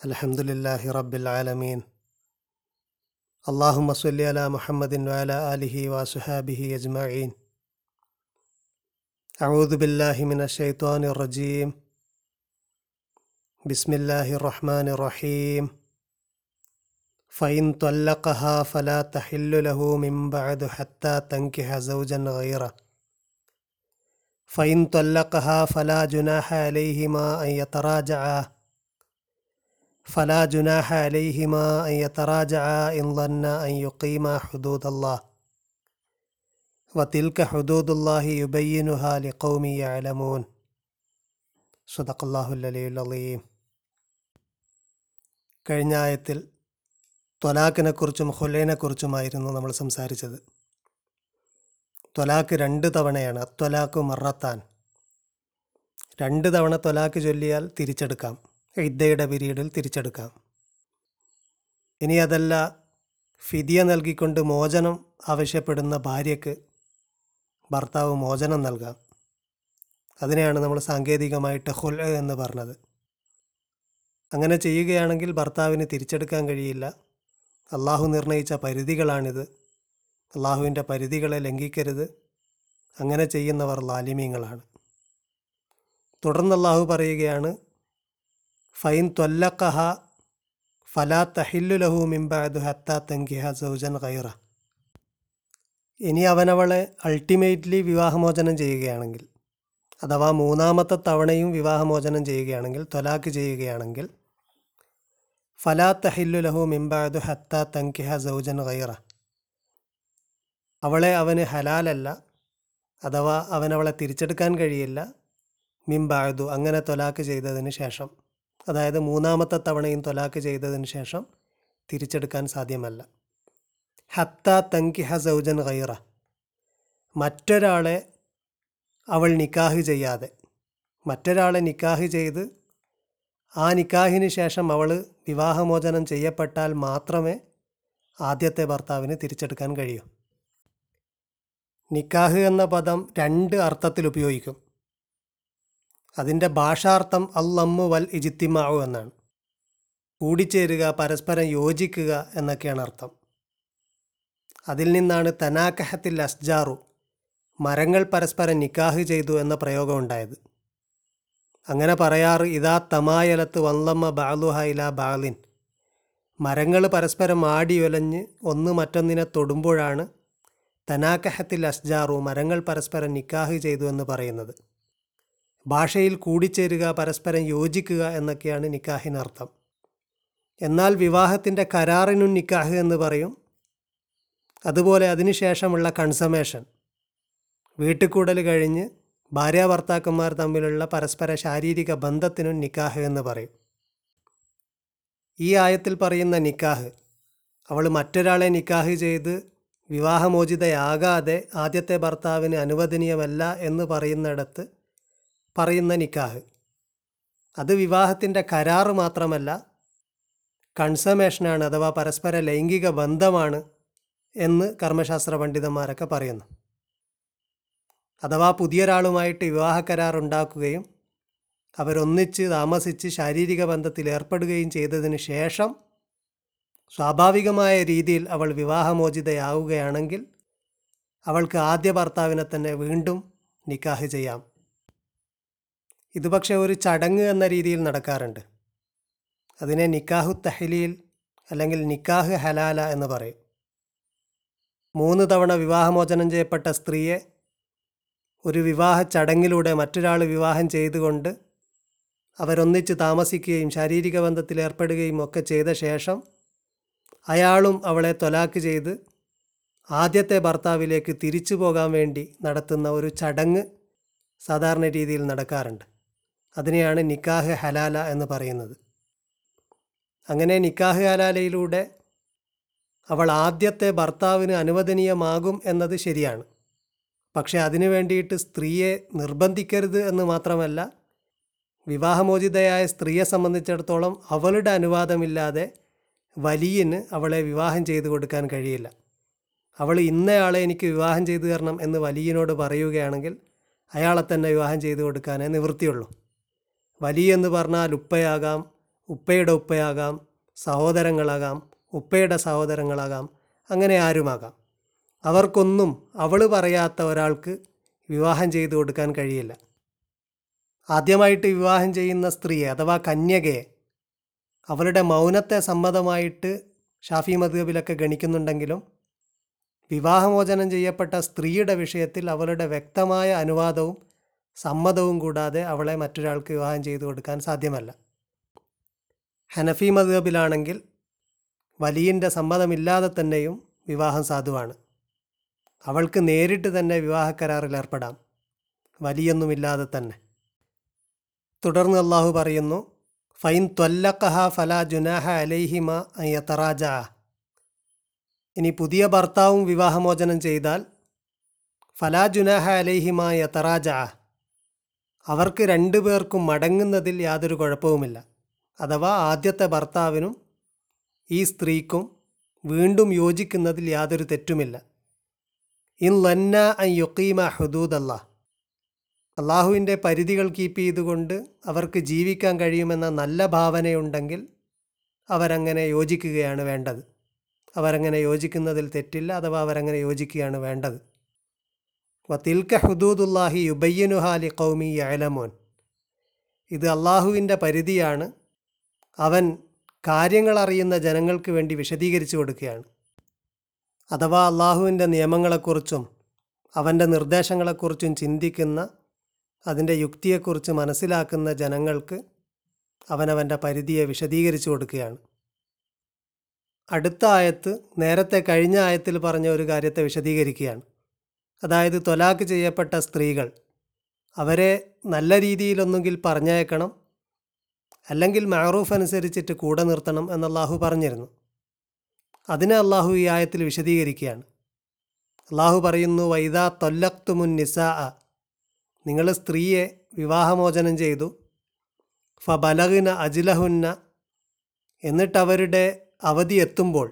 الحمد لله رب العالمين اللهم صل على محمد وعلى آله وصحابه أجمعين أعوذ بالله من الشيطان الرجيم بسم الله الرحمن الرحيم فإن طلقها فلا تحل له من بعد حتى تنكح زوجا غيره فإن طلقها فلا جناح عليهما أن يتراجعا فلا جناح عليهما أن يتراجعا إن ظنا أن يقيما حدود الله وتلك حدود الله يبينها لقوم يعلمون صدق الله العلي العظيم കഴിഞ്ഞ ആയത്തിൽ ത്വലാഖിനെക്കുറിച്ചും ഹുലൈനെക്കുറിച്ചുമായിരുന്നു നമ്മൾ സംസാരിച്ചത് ത്വലാഖ് രണ്ട് തവണയാണ് അത്വലാഖ് മറത്താൻ രണ്ട് തവണ ത്വലാഖ് ചൊല്ലിയാൽ തിരിച്ചെടുക്കാം ഇദ്ദയുടെ പീരീഡിൽ തിരിച്ചെടുക്കാം ഇനി അതല്ല ഫിദിയ നൽകിക്കൊണ്ട് മോചനം ആവശ്യപ്പെടുന്ന ഭാര്യയ്ക്ക് ഭർത്താവ് മോചനം നൽകാം അതിനെയാണ് നമ്മൾ സാങ്കേതികമായിട്ട് ഹുൽ എന്ന് പറഞ്ഞത് അങ്ങനെ ചെയ്യുകയാണെങ്കിൽ ഭർത്താവിന് തിരിച്ചെടുക്കാൻ കഴിയില്ല അള്ളാഹു നിർണയിച്ച പരിധികളാണിത് അള്ളാഹുവിൻ്റെ പരിധികളെ ലംഘിക്കരുത് അങ്ങനെ ചെയ്യുന്നവർ ലാലിമീങ്ങളാണ് തുടർന്ന് അള്ളാഹു പറയുകയാണ് ഫൈൻ ത്വല്ലക്കഹ ഫലാ തഹില്ലു ലഹു മിംബഅദു ഹത്താ തങ്കിഹ സൗജൻ ഖൈറ ഇനി അവനവളെ അൾട്ടിമേറ്റ്ലി വിവാഹമോചനം ചെയ്യുകയാണെങ്കിൽ അഥവാ മൂന്നാമത്തെ തവണയും വിവാഹമോചനം ചെയ്യുകയാണെങ്കിൽ ത്വലാക്ക് ചെയ്യുകയാണെങ്കിൽ ഫലാ തഹില്ലു ലഹു മിംബഅദു ഹത്താ തങ്കിഹ സൗജൻ ഖൈറ അവളെ അവന് ഹലാലല്ല അഥവാ അവനവളെ തിരിച്ചെടുക്കാൻ കഴിയില്ല മിംബാഴതു അങ്ങനെ തൊലാക്ക് ചെയ്തതിന് ശേഷം അതായത് മൂന്നാമത്തെ തവണയും തൊലാക്ക് ചെയ്തതിന് ശേഷം തിരിച്ചെടുക്കാൻ സാധ്യമല്ല ഹത്ത തങ്കിഹ സൗജൻ ഖൈറ മറ്റൊരാളെ അവൾ നിക്കാഹ് ചെയ്യാതെ മറ്റൊരാളെ നിക്കാഹ് ചെയ്ത് ആ നിക്കാഹിന് ശേഷം അവൾ വിവാഹമോചനം ചെയ്യപ്പെട്ടാൽ മാത്രമേ ആദ്യത്തെ ഭർത്താവിന് തിരിച്ചെടുക്കാൻ കഴിയൂ നിക്കാഹ് എന്ന പദം രണ്ട് അർത്ഥത്തിൽ ഉപയോഗിക്കും അതിൻ്റെ ഭാഷാർത്ഥം അല്ലമ്മു വൽ ഇജിത്തിമാവു എന്നാണ് കൂടിച്ചേരുക പരസ്പരം യോജിക്കുക എന്നൊക്കെയാണ് അർത്ഥം അതിൽ നിന്നാണ് തനാക്കഹത്തിൽ അസ്ജാറു മരങ്ങൾ പരസ്പരം നിക്കാഹ് ചെയ്തു എന്ന പ്രയോഗം ഉണ്ടായത് അങ്ങനെ പറയാറ് ഇതാ തമായലത്ത് വല്ലമ്മ ബാലുഹ ഇല ബാലിൻ മരങ്ങൾ പരസ്പരം ആടിയൊലഞ്ഞ് ഒന്ന് മറ്റൊന്നിനെ തൊടുമ്പോഴാണ് തനാക്കഹത്തിൽ അസ്ജാറു മരങ്ങൾ പരസ്പരം നിക്കാഹ് ചെയ്തു എന്ന് പറയുന്നത് ഭാഷയിൽ കൂടിച്ചേരുക പരസ്പരം യോജിക്കുക എന്നൊക്കെയാണ് നിക്കാഹിനർത്ഥം എന്നാൽ വിവാഹത്തിൻ്റെ കരാറിനും നിക്കാഹ് എന്ന് പറയും അതുപോലെ അതിനുശേഷമുള്ള കൺസമേഷൻ വീട്ടുകൂടൽ കഴിഞ്ഞ് ഭാര്യ ഭർത്താക്കന്മാർ തമ്മിലുള്ള പരസ്പര ശാരീരിക ബന്ധത്തിനും നിക്കാഹ് എന്ന് പറയും ഈ ആയത്തിൽ പറയുന്ന നിക്കാഹ് അവൾ മറ്റൊരാളെ നിക്കാഹ് ചെയ്ത് വിവാഹമോചിതയാകാതെ ആദ്യത്തെ ഭർത്താവിന് അനുവദനീയമല്ല എന്ന് പറയുന്നിടത്ത് പറയുന്ന നിക്കാഹ് അത് വിവാഹത്തിൻ്റെ കരാറ് മാത്രമല്ല കൺസമേഷനാണ് അഥവാ പരസ്പര ലൈംഗിക ബന്ധമാണ് എന്ന് കർമ്മശാസ്ത്ര പണ്ഡിതന്മാരൊക്കെ പറയുന്നു അഥവാ പുതിയൊരാളുമായിട്ട് വിവാഹ കരാർ ഉണ്ടാക്കുകയും അവരൊന്നിച്ച് താമസിച്ച് ശാരീരിക ബന്ധത്തിൽ ഏർപ്പെടുകയും ചെയ്തതിന് ശേഷം സ്വാഭാവികമായ രീതിയിൽ അവൾ വിവാഹമോചിതയാവുകയാണെങ്കിൽ അവൾക്ക് ആദ്യ ഭർത്താവിനെ തന്നെ വീണ്ടും നിക്കാഹ് ചെയ്യാം ഇത് പക്ഷേ ഒരു ചടങ്ങ് എന്ന രീതിയിൽ നടക്കാറുണ്ട് അതിനെ നിക്കാഹു തഹലീൽ അല്ലെങ്കിൽ നിക്കാഹ് ഹലാല എന്ന് പറയും മൂന്ന് തവണ വിവാഹമോചനം ചെയ്യപ്പെട്ട സ്ത്രീയെ ഒരു വിവാഹ ചടങ്ങിലൂടെ മറ്റൊരാൾ വിവാഹം ചെയ്തുകൊണ്ട് അവരൊന്നിച്ച് താമസിക്കുകയും ശാരീരിക ബന്ധത്തിൽ ഏർപ്പെടുകയും ഒക്കെ ചെയ്ത ശേഷം അയാളും അവളെ തൊലാക്ക് ചെയ്ത് ആദ്യത്തെ ഭർത്താവിലേക്ക് തിരിച്ചു പോകാൻ വേണ്ടി നടത്തുന്ന ഒരു ചടങ്ങ് സാധാരണ രീതിയിൽ നടക്കാറുണ്ട് അതിനെയാണ് നിക്കാഹ് ഹലാല എന്ന് പറയുന്നത് അങ്ങനെ നിക്കാഹ് ഹലാലയിലൂടെ അവൾ ആദ്യത്തെ ഭർത്താവിന് അനുവദനീയമാകും എന്നത് ശരിയാണ് പക്ഷേ അതിനു വേണ്ടിയിട്ട് സ്ത്രീയെ നിർബന്ധിക്കരുത് എന്ന് മാത്രമല്ല വിവാഹമോചിതയായ സ്ത്രീയെ സംബന്ധിച്ചിടത്തോളം അവളുടെ അനുവാദമില്ലാതെ വലിയന് അവളെ വിവാഹം ചെയ്തു കൊടുക്കാൻ കഴിയില്ല അവൾ ഇന്നയാളെ എനിക്ക് വിവാഹം ചെയ്തു തരണം എന്ന് വലിയനോട് പറയുകയാണെങ്കിൽ അയാളെ തന്നെ വിവാഹം ചെയ്തു കൊടുക്കാനേ നിവൃത്തിയുള്ളൂ വലിയ എന്ന് പറഞ്ഞാൽ ഉപ്പയാകാം ഉപ്പയുടെ ഉപ്പയാകാം സഹോദരങ്ങളാകാം ഉപ്പയുടെ സഹോദരങ്ങളാകാം അങ്ങനെ ആരുമാകാം അവർക്കൊന്നും അവൾ പറയാത്ത ഒരാൾക്ക് വിവാഹം ചെയ്തു കൊടുക്കാൻ കഴിയില്ല ആദ്യമായിട്ട് വിവാഹം ചെയ്യുന്ന സ്ത്രീയെ അഥവാ കന്യകയെ അവളുടെ മൗനത്തെ സമ്മതമായിട്ട് ഷാഫി മദ്ഹബിലൊക്കെ ഗണിക്കുന്നുണ്ടെങ്കിലും വിവാഹമോചനം ചെയ്യപ്പെട്ട സ്ത്രീയുടെ വിഷയത്തിൽ അവളുടെ വ്യക്തമായ അനുവാദവും സമ്മതവും കൂടാതെ അവളെ മറ്റൊരാൾക്ക് വിവാഹം ചെയ്തു കൊടുക്കാൻ സാധ്യമല്ല ഹനഫി മദ്ഹബിലാണെങ്കിൽ വലിയൻ്റെ സമ്മതമില്ലാതെ തന്നെയും വിവാഹം സാധുവാണ് അവൾക്ക് നേരിട്ട് തന്നെ വിവാഹ കരാറിൽ ഏർപ്പെടാം വലിയൊന്നുമില്ലാതെ തന്നെ തുടർന്ന് അള്ളാഹു പറയുന്നു ഫൈൻ ത്വല്ലഖഹ ഫല ജുനാഹ അലൈഹിമ അയ്യത്തറാജ ഇനി പുതിയ ഭർത്താവും വിവാഹമോചനം ചെയ്താൽ ഫലാ ജുനാഹ അലൈഹിമ യത്തറാജ അവർക്ക് രണ്ടു പേർക്കും മടങ്ങുന്നതിൽ യാതൊരു കുഴപ്പവുമില്ല അഥവാ ആദ്യത്തെ ഭർത്താവിനും ഈ സ്ത്രീക്കും വീണ്ടും യോജിക്കുന്നതിൽ യാതൊരു തെറ്റുമില്ല ഇൻ ലന്ന അൻ യുക്കീമ ഹുദൂദല്ല അള്ളാഹുവിൻ്റെ പരിധികൾ കീപ്പ് ചെയ്തുകൊണ്ട് അവർക്ക് ജീവിക്കാൻ കഴിയുമെന്ന നല്ല ഭാവനയുണ്ടെങ്കിൽ അവരങ്ങനെ യോജിക്കുകയാണ് വേണ്ടത് അവരങ്ങനെ യോജിക്കുന്നതിൽ തെറ്റില്ല അഥവാ അവരങ്ങനെ യോജിക്കുകയാണ് വേണ്ടത് വത്തിൽക്ക ഹുദൂദുല്ലാഹി യുബയ്യനുഹാലി കൗമി യലമോൻ ഇത് അള്ളാഹുവിൻ്റെ പരിധിയാണ് അവൻ കാര്യങ്ങൾ അറിയുന്ന ജനങ്ങൾക്ക് വേണ്ടി വിശദീകരിച്ചു കൊടുക്കുകയാണ് അഥവാ അള്ളാഹുവിൻ്റെ നിയമങ്ങളെക്കുറിച്ചും അവൻ്റെ നിർദ്ദേശങ്ങളെക്കുറിച്ചും ചിന്തിക്കുന്ന അതിൻ്റെ യുക്തിയെക്കുറിച്ച് മനസ്സിലാക്കുന്ന ജനങ്ങൾക്ക് അവനവൻ്റെ പരിധിയെ വിശദീകരിച്ചു കൊടുക്കുകയാണ് അടുത്ത ആയത്ത് നേരത്തെ കഴിഞ്ഞ ആയത്തിൽ പറഞ്ഞ ഒരു കാര്യത്തെ വിശദീകരിക്കുകയാണ് അതായത് തൊലാക്ക് ചെയ്യപ്പെട്ട സ്ത്രീകൾ അവരെ നല്ല രീതിയിലൊന്നുകിൽ പറഞ്ഞയക്കണം അല്ലെങ്കിൽ മാറൂഫ് അനുസരിച്ചിട്ട് കൂടെ നിർത്തണം എന്ന് അള്ളാഹു പറഞ്ഞിരുന്നു അതിനെ അള്ളാഹു ഈ ആയത്തിൽ വിശദീകരിക്കുകയാണ് അള്ളാഹു പറയുന്നു വൈദാ തൊല്ലക്തുമുൻ നിസാ നിങ്ങൾ സ്ത്രീയെ വിവാഹമോചനം ചെയ്തു ഫബലഹിന അജിലഹുന്ന എന്നിട്ട് അവരുടെ അവധി എത്തുമ്പോൾ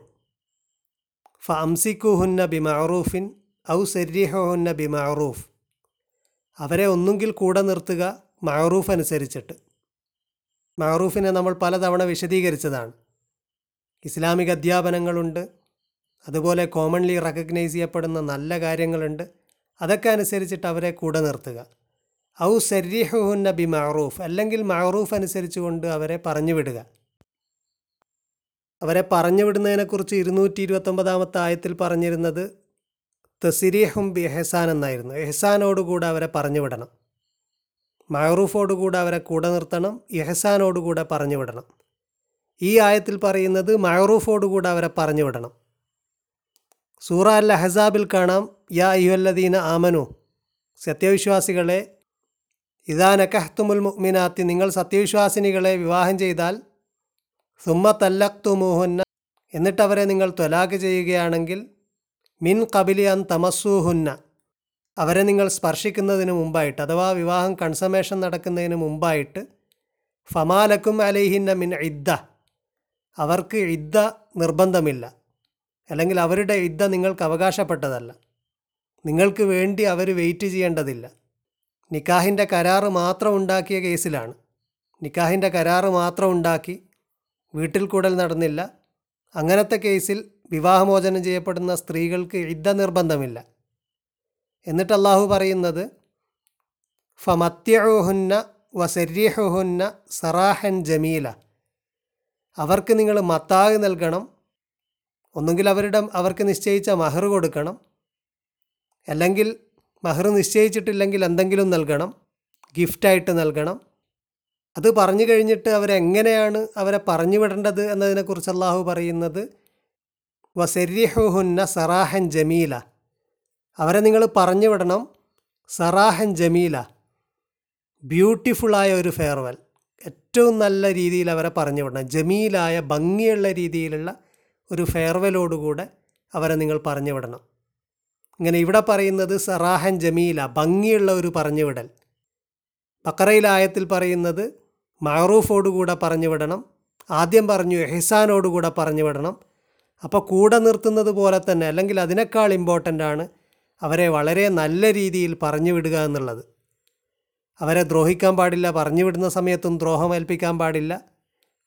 ഫ അംസിക്കുഹുന്ന ബിമഅറൂഫിൻ ഔ സെരിഹുന്ന ബിമഅറൂഫ് അവരെ ഒന്നുകിൽ കൂടെ നിർത്തുക മഅറൂഫ് അനുസരിച്ചിട്ട് മഅറൂഫിനെ നമ്മൾ പലതവണ വിശദീകരിച്ചതാണ് ഇസ്ലാമിക അധ്യാപനങ്ങളുണ്ട് അതുപോലെ കോമൺലി റെക്കഗ്നൈസ് ചെയ്യപ്പെടുന്ന നല്ല കാര്യങ്ങളുണ്ട് അതൊക്കെ അനുസരിച്ചിട്ട് അവരെ കൂടെ നിർത്തുക ഔ സെരിഹുന്ന ബി മഅറൂഫ് അല്ലെങ്കിൽ മഅറൂഫ് അനുസരിച്ചുകൊണ്ട് അവരെ പറഞ്ഞു വിടുക അവരെ പറഞ്ഞു വിടുന്നതിനെക്കുറിച്ച് ഇരുന്നൂറ്റി ഇരുപത്തൊമ്പതാമത്തെ ആയത്തിൽ പറഞ്ഞിരുന്നത് തസിരീഹും ബി എഹസാൻ എന്നായിരുന്നു എഹസാനോടുകൂടെ അവരെ പറഞ്ഞു വിടണം മഅറൂഫോടുകൂടെ അവരെ കൂടെ നിർത്തണം എഹസാനോടുകൂടെ പറഞ്ഞു വിടണം ഈ ആയത്തിൽ പറയുന്നത് മഅറൂഫോടുകൂടെ അവരെ പറഞ്ഞു വിടണം സൂറ അൽ അഹസാബിൽ കാണാം യാ അയ്യുല്ലദീന ആമനു സത്യവിശ്വാസികളെ ഇതാ നക്കഹ്തുമുൽ മുഅ്മിനാത്തി നിങ്ങൾ സത്യവിശ്വാസിനികളെ വിവാഹം ചെയ്താൽ സുമ്മ തല്ലക്തുമുഹുന്ന എന്നിട്ട് അവരെ നിങ്ങൾ ത്വലാഖ് ചെയ്യുകയാണെങ്കിൽ മിൻ കബിലി അൻ തമസ്സൂഹുന്ന അവരെ നിങ്ങൾ സ്പർശിക്കുന്നതിന് മുമ്പായിട്ട് അഥവാ വിവാഹം കൺസമേഷൻ നടക്കുന്നതിന് മുമ്പായിട്ട് ഫമാലക്കും അലൈഹിന്ന മിൻ ഇദ്ദ അവർക്ക് ഇദ്ദ നിർബന്ധമില്ല അല്ലെങ്കിൽ അവരുടെ ഇദ്ദ നിങ്ങൾക്ക് അവകാശപ്പെട്ടതല്ല നിങ്ങൾക്ക് വേണ്ടി അവർ വെയിറ്റ് ചെയ്യേണ്ടതില്ല നിക്കാഹിൻ്റെ കരാറ് മാത്രം ഉണ്ടാക്കിയ കേസിലാണ് നിക്കാഹിൻ്റെ കരാറ് മാത്രം ഉണ്ടാക്കി വീട്ടിൽ കൂടൽ നടന്നില്ല അങ്ങനത്തെ കേസിൽ വിവാഹമോചനം ചെയ്യപ്പെടുന്ന സ്ത്രീകൾക്ക് ഇദ്ദ നിർബന്ധമില്ല എന്നിട്ട് അള്ളാഹു പറയുന്നത് ഫമത്യഹുന്ന വസര്യഹുന്ന സറാഹൻ ജമീല അവർക്ക് നിങ്ങൾ മത്താഗ് നൽകണം ഒന്നുകിൽ അവരുടെ അവർക്ക് നിശ്ചയിച്ച മഹർ കൊടുക്കണം അല്ലെങ്കിൽ മഹർ നിശ്ചയിച്ചിട്ടില്ലെങ്കിൽ എന്തെങ്കിലും നൽകണം ഗിഫ്റ്റായിട്ട് നൽകണം അത് പറഞ്ഞു കഴിഞ്ഞിട്ട് അവരെങ്ങനെയാണ് അവരെ പറഞ്ഞു വിടേണ്ടത് എന്നതിനെക്കുറിച്ച് അള്ളാഹു പറയുന്നത് വസര്യഹുഹുന്ന സറാഹൻ ജമീല അവരെ നിങ്ങൾ പറഞ്ഞു വിടണം സറാഹൻ ജമീല ബ്യൂട്ടിഫുള്ളായ ഒരു ഫെയർവെൽ ഏറ്റവും നല്ല രീതിയിൽ അവരെ പറഞ്ഞു വിടണം ജമീലായ ഭംഗിയുള്ള രീതിയിലുള്ള ഒരു ഫെയർവെലോടുകൂടെ അവരെ നിങ്ങൾ പറഞ്ഞു വിടണം ഇങ്ങനെ ഇവിടെ പറയുന്നത് സറാഹൻ ജമീല ഭംഗിയുള്ള ഒരു പറഞ്ഞു വിടൽ ബക്കറയിൽ ആയത്തിൽ പറയുന്നത് മാറൂഫോടുകൂടെ പറഞ്ഞു വിടണം ആദ്യം പറഞ്ഞു എഹ്സാനോടുകൂടെ പറഞ്ഞു വിടണം അപ്പോൾ കൂടെ നിർത്തുന്നത് പോലെ തന്നെ അല്ലെങ്കിൽ അതിനേക്കാൾ ഇമ്പോർട്ടൻ്റ് ആണ് അവരെ വളരെ നല്ല രീതിയിൽ പറഞ്ഞു വിടുക എന്നുള്ളത് അവരെ ദ്രോഹിക്കാൻ പാടില്ല പറഞ്ഞു വിടുന്ന സമയത്തും ദ്രോഹം ഏൽപ്പിക്കാൻ പാടില്ല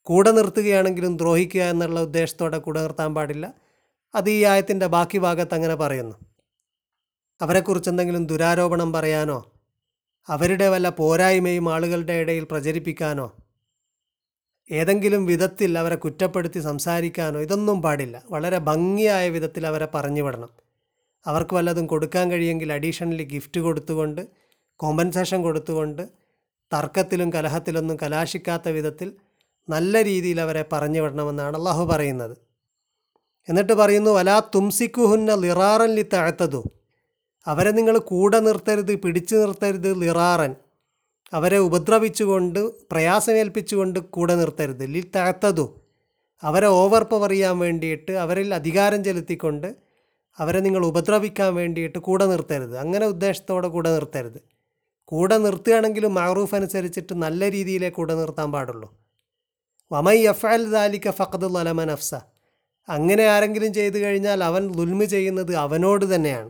കൂടെ നിർത്തുകയാണെങ്കിലും ദ്രോഹിക്കുക എന്നുള്ള ഉദ്ദേശത്തോടെ കൂടെ നിർത്താൻ പാടില്ല അത് ഈ ആയത്തിൻ്റെ ബാക്കി ഭാഗത്ത് അങ്ങനെ പറയുന്നു അവരെക്കുറിച്ച് എന്തെങ്കിലും ദുരാരോപണം പറയാനോ അവരുടെ വല്ല പോരായ്മയും ആളുകളുടെ ഇടയിൽ പ്രചരിപ്പിക്കാനോ ഏതെങ്കിലും വിധത്തിൽ അവരെ കുറ്റപ്പെടുത്തി സംസാരിക്കാനോ ഇതൊന്നും പാടില്ല വളരെ ഭംഗിയായ വിധത്തിൽ അവരെ പറഞ്ഞു വിടണം അവർക്ക് വല്ലതും കൊടുക്കാൻ കഴിയുമെങ്കിൽ അഡീഷണലി ഗിഫ്റ്റ് കൊടുത്തുകൊണ്ട് കോമ്പൻസേഷൻ കൊടുത്തുകൊണ്ട് തർക്കത്തിലും കലഹത്തിലൊന്നും കലാശിക്കാത്ത വിധത്തിൽ നല്ല രീതിയിൽ അവരെ പറഞ്ഞു വിടണമെന്നാണ് അള്ളാഹു പറയുന്നത് എന്നിട്ട് പറയുന്നു വലാ തുംസിക്കുഹുന്ന ലിറാറൻ ലി താഴ്ത്തതു അവരെ നിങ്ങൾ കൂടെ നിർത്തരുത് പിടിച്ചു നിർത്തരുത് ലിറാറൻ അവരെ ഉപദ്രവിച്ചുകൊണ്ട് പ്രയാസമേൽപ്പിച്ചുകൊണ്ട് കൂടെ നിർത്തരുത് ലി താഴ്ത്തതു അവരെ ഓവർ പവർ ചെയ്യാൻ വേണ്ടിയിട്ട് അവരിൽ അധികാരം ചെലുത്തിക്കൊണ്ട് അവരെ നിങ്ങൾ ഉപദ്രവിക്കാൻ വേണ്ടിയിട്ട് കൂടെ നിർത്തരുത് അങ്ങനെ ഉദ്ദേശത്തോടെ കൂടെ നിർത്തരുത് കൂടെ നിർത്തുകയാണെങ്കിലും മാറൂഫ് അനുസരിച്ചിട്ട് നല്ല രീതിയിലേ കൂടെ നിർത്താൻ പാടുള്ളൂ വമൈ അഫ്അൽ ദാലിക ഫഖദ് ലലമ നഫ്സ അങ്ങനെ ആരെങ്കിലും ചെയ്തു കഴിഞ്ഞാൽ അവൻ ലുൽമ് ചെയ്യുന്നത് അവനോട് തന്നെയാണ്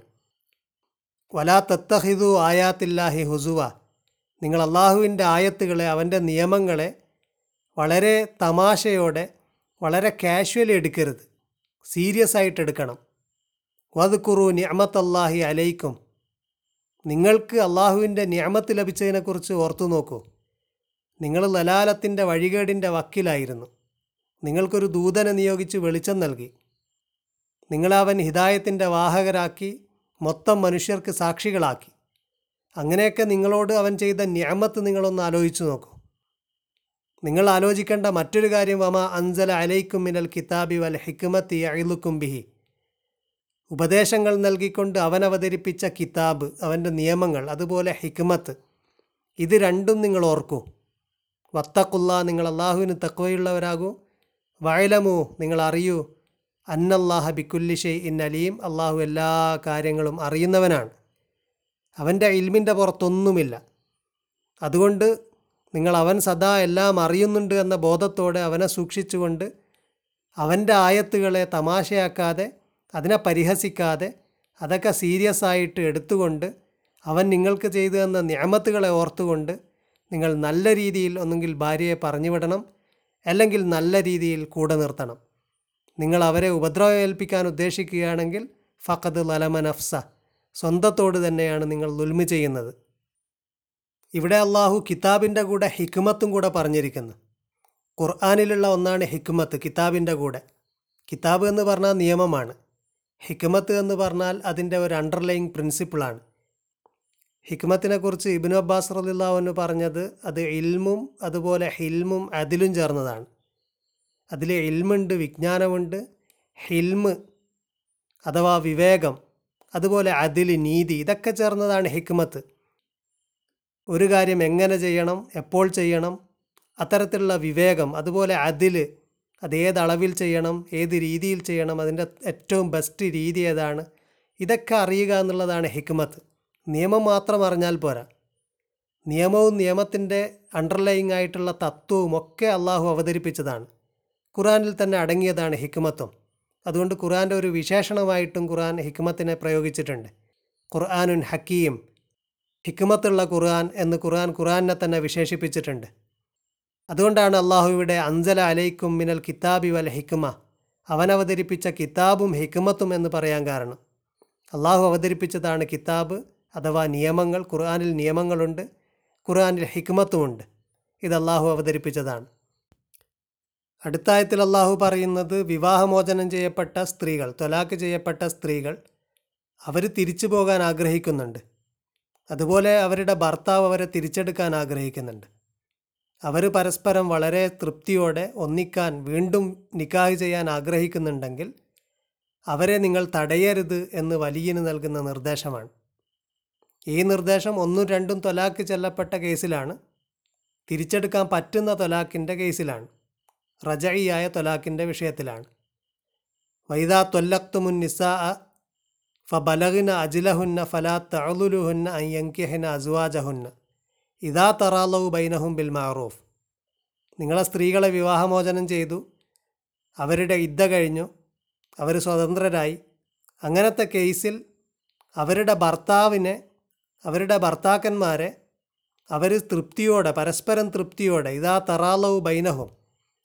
വലാ തത്തഹിദു ആയാത്തില്ലാഹി ഹുസുവ നിങ്ങൾ അള്ളാഹുവിൻ്റെ ആയത്തുകളെ അവൻ്റെ നിയമങ്ങളെ വളരെ തമാശയോടെ വളരെ കാഷ്വലി എടുക്കരുത് സീരിയസ് ആയിട്ട് എടുക്കണം വദ്കുറു നിഅമത്തല്ലാഹി അലൈക്കും നിങ്ങൾക്ക് അള്ളാഹുവിൻ്റെ നിയമത്ത് ലഭിച്ചതിനെക്കുറിച്ച് ഓർത്തു നോക്കൂ നിങ്ങൾ ലലാലത്തിൻ്റെ വഴികേടിൻ്റെ വക്കിലായിരുന്നു നിങ്ങൾക്കൊരു ദൂതനെ നിയോഗിച്ച് വെളിച്ചം നൽകി നിങ്ങളവൻ ഹിദായത്തിൻ്റെ വാഹകരാക്കി മൊത്തം മനുഷ്യർക്ക് സാക്ഷികളാക്കി അങ്ങനെയൊക്കെ നിങ്ങളോട് അവൻ ചെയ്ത ന്യാമത്ത് നിങ്ങളൊന്ന് ആലോചിച്ചു നോക്കൂ നിങ്ങൾ ആലോചിക്കേണ്ട മറ്റൊരു കാര്യം വമ അൻസല അലൈക്കും മിനൽ കിതാബി വൽ ഹിക്മത്തി അയിലുക്കും ബിഹി ഉപദേശങ്ങൾ നൽകിക്കൊണ്ട് അവൻ അവതരിപ്പിച്ച കിതാബ് അവൻ്റെ നിയമങ്ങൾ അതുപോലെ ഹിക്മത്ത് ഇത് രണ്ടും നിങ്ങൾ ഓർക്കൂ വത്തക്കുള്ള നിങ്ങൾ അള്ളാഹുവിന് തക്വയുള്ളവരാകൂ വയലമു നിങ്ങൾ അറിയൂ അന്നല്ലാഹ ബിക്കുല്ലി ഷെയ് ഇൻ അലീം അള്ളാഹു എല്ലാ കാര്യങ്ങളും അറിയുന്നവനാണ് അവൻ്റെ ഇൽമിൻ്റെ പുറത്തൊന്നുമില്ല അതുകൊണ്ട് നിങ്ങൾ അവൻ സദാ എല്ലാം അറിയുന്നുണ്ട് എന്ന ബോധത്തോടെ അവനെ സൂക്ഷിച്ചുകൊണ്ട് അവൻ്റെ ആയത്തുകളെ തമാശയാക്കാതെ അതിനെ പരിഹസിക്കാതെ അതൊക്കെ സീരിയസ് ആയിട്ട് എടുത്തുകൊണ്ട് അവൻ നിങ്ങൾക്ക് ചെയ്തു തന്ന ഞാമത്തുകളെ ഓർത്തുകൊണ്ട് നിങ്ങൾ നല്ല രീതിയിൽ ഒന്നുകിൽ ഭാര്യയെ പറഞ്ഞു വിടണം അല്ലെങ്കിൽ നല്ല രീതിയിൽ കൂടെ നിർത്തണം നിങ്ങൾ അവരെ ഉപദ്രവമേൽപ്പിക്കാൻ ഉദ്ദേശിക്കുകയാണെങ്കിൽ ഫഖദ് ലലമ നഫ്സ സ്വന്തത്തോട് തന്നെയാണ് നിങ്ങൾ ദുൽമി ചെയ്യുന്നത് ഇവിടെ അള്ളാഹു കിതാബിൻ്റെ കൂടെ ഹിക്മത്തും കൂടെ പറഞ്ഞിരിക്കുന്നു ഖുർആാനിലുള്ള ഒന്നാണ് ഹിക്മത്ത് കിതാബിൻ്റെ കൂടെ കിതാബ് എന്ന് പറഞ്ഞാൽ നിയമമാണ് ഹിക്മത്ത് എന്ന് പറഞ്ഞാൽ അതിൻ്റെ ഒരു അണ്ടർലൈങ് പ്രിൻസിപ്പിളാണ് ഹിക്മത്തിനെ കുറിച്ച് ഇബിനു അബ്ബാസ് റലിള്ളാഹുവിന് പറഞ്ഞത് അത് ഇൽമും അതുപോലെ ഹിൽമും അതിലും ചേർന്നതാണ് അതിൽ ഇൽമുണ്ട് വിജ്ഞാനമുണ്ട് ഹിൽമ് അഥവാ വിവേകം അതുപോലെ അതിൽ നീതി ഇതൊക്കെ ചേർന്നതാണ് ഹിക്മത്ത് ഒരു കാര്യം എങ്ങനെ ചെയ്യണം എപ്പോൾ ചെയ്യണം അത്തരത്തിലുള്ള വിവേകം അതുപോലെ അതിൽ അത് ഏത് അളവിൽ ചെയ്യണം ഏത് രീതിയിൽ ചെയ്യണം അതിൻ്റെ ഏറ്റവും ബെസ്റ്റ് രീതി ഏതാണ് ഇതൊക്കെ അറിയുക എന്നുള്ളതാണ് ഹിക്മത്ത് നിയമം മാത്രം അറിഞ്ഞാൽ പോരാ നിയമവും നിയമത്തിൻ്റെ അണ്ടർലൈങ് ആയിട്ടുള്ള തത്വവും ഒക്കെ അള്ളാഹു അവതരിപ്പിച്ചതാണ് ഖുറാനിൽ തന്നെ അടങ്ങിയതാണ് ഹിക്മത്വം അതുകൊണ്ട് ഖുറാൻ്റെ ഒരു വിശേഷണമായിട്ടും ഖുറാൻ ഹിക്മത്തിനെ പ്രയോഗിച്ചിട്ടുണ്ട് ഖുർആാനുൻ ഹക്കീം ഹിക്മത്തുള്ള ഖുർആൻ എന്ന് ഖുർആൻ ഖുർആനെ തന്നെ വിശേഷിപ്പിച്ചിട്ടുണ്ട് അതുകൊണ്ടാണ് അള്ളാഹു ഇവിടെ അൻസല അലൈക്കും മിനൽ കിതാബി വൽ ഹിക്മ അവൻ അവതരിപ്പിച്ച കിതാബും ഹിക്മത്തും എന്ന് പറയാൻ കാരണം അള്ളാഹു അവതരിപ്പിച്ചതാണ് കിതാബ് അഥവാ നിയമങ്ങൾ ഖുർആനിൽ നിയമങ്ങളുണ്ട് ഖുർആനിൽ ഹിക്മത്തുമുണ്ട് ഇത് അള്ളാഹു അവതരിപ്പിച്ചതാണ് അടുത്ത ആയത്തിൽ അള്ളാഹു പറയുന്നത് വിവാഹമോചനം ചെയ്യപ്പെട്ട സ്ത്രീകൾ തൊലാക്ക് ചെയ്യപ്പെട്ട സ്ത്രീകൾ അവർ തിരിച്ചു പോകാൻ ആഗ്രഹിക്കുന്നുണ്ട് അതുപോലെ അവരുടെ ഭർത്താവ് അവരെ തിരിച്ചെടുക്കാൻ ആഗ്രഹിക്കുന്നുണ്ട് അവർ പരസ്പരം വളരെ തൃപ്തിയോടെ ഒന്നിക്കാൻ വീണ്ടും നിക്കാഹ് ചെയ്യാൻ ആഗ്രഹിക്കുന്നുണ്ടെങ്കിൽ അവരെ നിങ്ങൾ തടയരുത് എന്ന് വലിയന് നൽകുന്ന നിർദ്ദേശമാണ് ഈ നിർദ്ദേശം ഒന്നും രണ്ടും തൊലാക്ക് ചെല്ലപ്പെട്ട കേസിലാണ് തിരിച്ചെടുക്കാൻ പറ്റുന്ന തൊലാക്കിൻ്റെ കേസിലാണ് റജയിയായ തൊലാക്കിൻ്റെ വിഷയത്തിലാണ് വൈദാ തൊല്ലക്തുമുൻ നിസാ ഫബലഹിന അജിലഹുന്ന ഫലാ തഅലുലുഹുന്ന അയ്യങ്കിഹിന അസുവാജഹുന്ന ഇതാ തറാലവ് ബൈനഹും ബിൽ മാറൂഫ് നിങ്ങളെ സ്ത്രീകളെ വിവാഹമോചനം ചെയ്തു അവരുടെ ഇദ്ദ കഴിഞ്ഞു അവർ സ്വതന്ത്രരായി അങ്ങനത്തെ കേസിൽ അവരുടെ ഭർത്താവിനെ അവരുടെ ഭർത്താക്കന്മാരെ അവർ തൃപ്തിയോടെ പരസ്പരം തൃപ്തിയോടെ ഇതാ തറാലവ് ബൈനഹും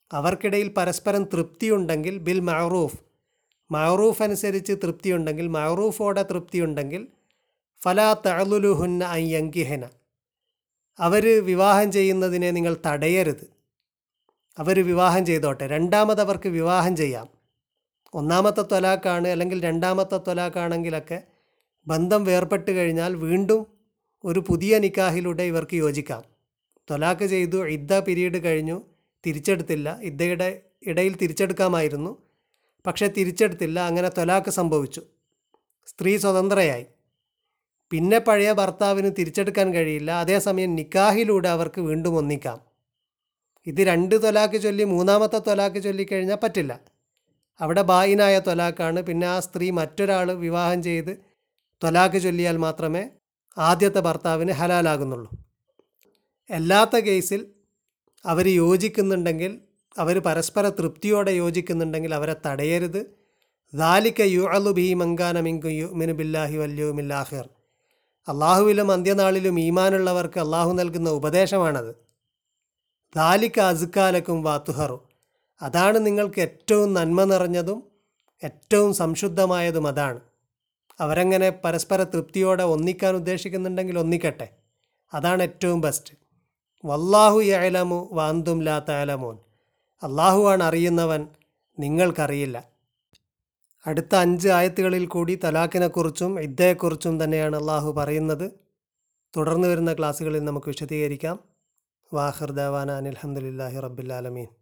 അവർക്കിടയിൽ പരസ്പരം തൃപ്തിയുണ്ടെങ്കിൽ ബിൽ മഅറൂഫ് മഅറൂഫ് അനുസരിച്ച് തൃപ്തിയുണ്ടെങ്കിൽ മഅറൂഫോടെ തൃപ്തിയുണ്ടെങ്കിൽ ഫലാ തഅലുലുഹുന്ന അയ്യങ്കിഹന അവർ വിവാഹം ചെയ്യുന്നതിനെ നിങ്ങൾ തടയരുത് അവർ വിവാഹം ചെയ്തോട്ടെ രണ്ടാമത് അവർക്ക് വിവാഹം ചെയ്യാം ഒന്നാമത്തെ ത്വലാക്കാണ് അല്ലെങ്കിൽ രണ്ടാമത്തെ ത്വലാക്കാണെങ്കിലൊക്കെ ബന്ധം വേർപെട്ട് കഴിഞ്ഞാൽ വീണ്ടും ഒരു പുതിയ നിക്കാഹിലൂടെ ഇവർക്ക് യോജിക്കാം ത്വലാക്ക് ചെയ്തു ഇദ്ദ പീരീഡ് കഴിഞ്ഞു തിരിച്ചെടുത്തില്ല ഇദ്ദയുടെ ഇടയിൽ തിരിച്ചെടുക്കാമായിരുന്നു പക്ഷേ തിരിച്ചെടുത്തില്ല അങ്ങനെ ത്വലാക്ക് സംഭവിച്ചു സ്ത്രീ സ്വതന്ത്രയായി പിന്നെ പഴയ ഭർത്താവിന് തിരിച്ചെടുക്കാൻ കഴിയില്ല അതേസമയം നിക്കാഹിലൂടെ അവർക്ക് വീണ്ടും ഒന്നിക്കാം ഇത് രണ്ട് ത്വലാക്ക് ചൊല്ലി മൂന്നാമത്തെ ത്വലാക്ക് ചൊല്ലിക്കഴിഞ്ഞാൽ പറ്റില്ല അവിടെ ബായിനായ ത്വലാക്കാണ് പിന്നെ ആ സ്ത്രീ മറ്റൊരാൾ വിവാഹം ചെയ്ത് ത്വലാക്ക് ചൊല്ലിയാൽ മാത്രമേ ആദ്യത്തെ ഭർത്താവിന് ഹലാലാകുന്നുള്ളൂ അല്ലാത്ത കേസിൽ അവർ യോജിക്കുന്നുണ്ടെങ്കിൽ അവർ പരസ്പര തൃപ്തിയോടെ യോജിക്കുന്നുണ്ടെങ്കിൽ അവരെ തടയരുത് ദാലിക്ക യു അലു ബി മങ്കാനമിങ്കു യു മിനു ബില്ലാഹി വല്യുമില്ലാഹിർ അള്ളാഹുവിലും അന്ത്യനാളിലും ഈമാനുള്ളവർക്ക് അള്ളാഹു നൽകുന്ന ഉപദേശമാണത് ദാലിക്ക അസുക്കാലക്കും വാത്തുഹറു അതാണ് നിങ്ങൾക്ക് ഏറ്റവും നന്മ നിറഞ്ഞതും ഏറ്റവും സംശുദ്ധമായതും അതാണ് അവരങ്ങനെ പരസ്പര തൃപ്തിയോടെ ഒന്നിക്കാൻ ഉദ്ദേശിക്കുന്നുണ്ടെങ്കിൽ ഒന്നിക്കട്ടെ അതാണ് ഏറ്റവും ബെസ്റ്റ് വല്ലാഹു യലമു വാന്തും ലാ തലമോൻ അള്ളാഹുവാണ് അറിയുന്നവൻ നിങ്ങൾക്കറിയില്ല അടുത്ത അഞ്ച് ആയത്തുകളിൽ കൂടി തലാഖിനെക്കുറിച്ചും ഇദ്ദയെക്കുറിച്ചും തന്നെയാണ് അള്ളാഹു പറയുന്നത് തുടർന്ന് വരുന്ന ക്ലാസ്സുകളിൽ നമുക്ക് വിശദീകരിക്കാം വാഹിർ ദേവാന അനിൽഹമുല്ലാഹി റബ്ബിലാലമീൻ